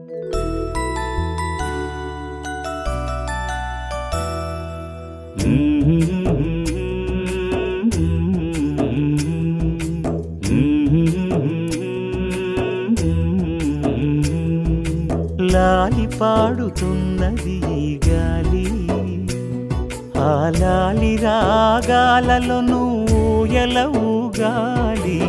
లాలి పాడుతున్నది ఈ గాలి ఆ లాలి రాగాలలో నువ్వు ఎలవుగాలి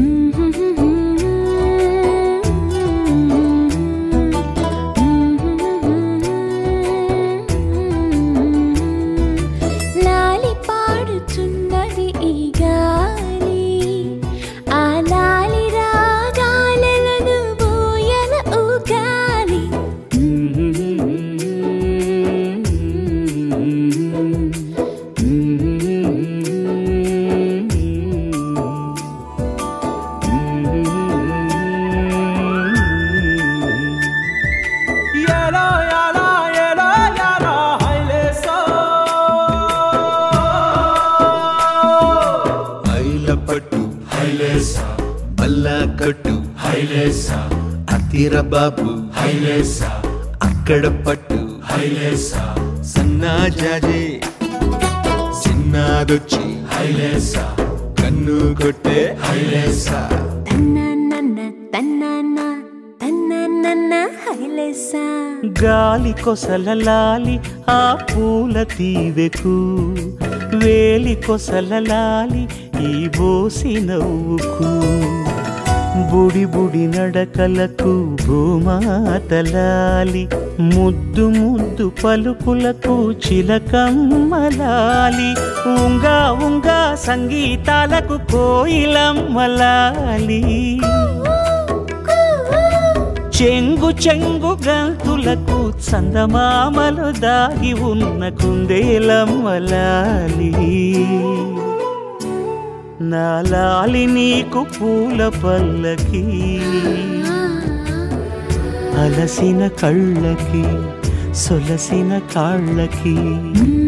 లాలి పాడుచున్నది ఈ గాలి ఆ లాలి రాగాలను బోయల ఊగాలి ఎలో ఎలో ఎలో ఎలో హైలేసో ఐల పట్టు హైలేసా బల్లా కట్టు హైలేసా అతిర బాబు హైలేసా అక్కడ పట్టు హైలేసా సన్నా జాజే సిన్నాదొచ్చి హైలేసా కన్ను కొట్టే హైలేసా తన్నన్న తన్నన్న తన్నన్న హైలేసా గాలి కొసల లాలి ఆ పూల తీవెకు వేలి కొసల లాలి ఈ బోసి నవ్వుకు బుడి బుడి నడకలకు భూమాతలాలి ముద్దు ముద్దు పలుకులకు చిలకమ్మలాలి ఉంగా ఉంగా సంగీతాలకు కోయిలమ్మలాలి చెంగు చెంగు గంతులకు చందమామలు దాగి ఉన్న కుందేలమ్మలాలి నా లాలి నీకు పూల పల్లకి అలసిన కళ్ళకి సొలసిన కాళ్ళకి మ్మ్.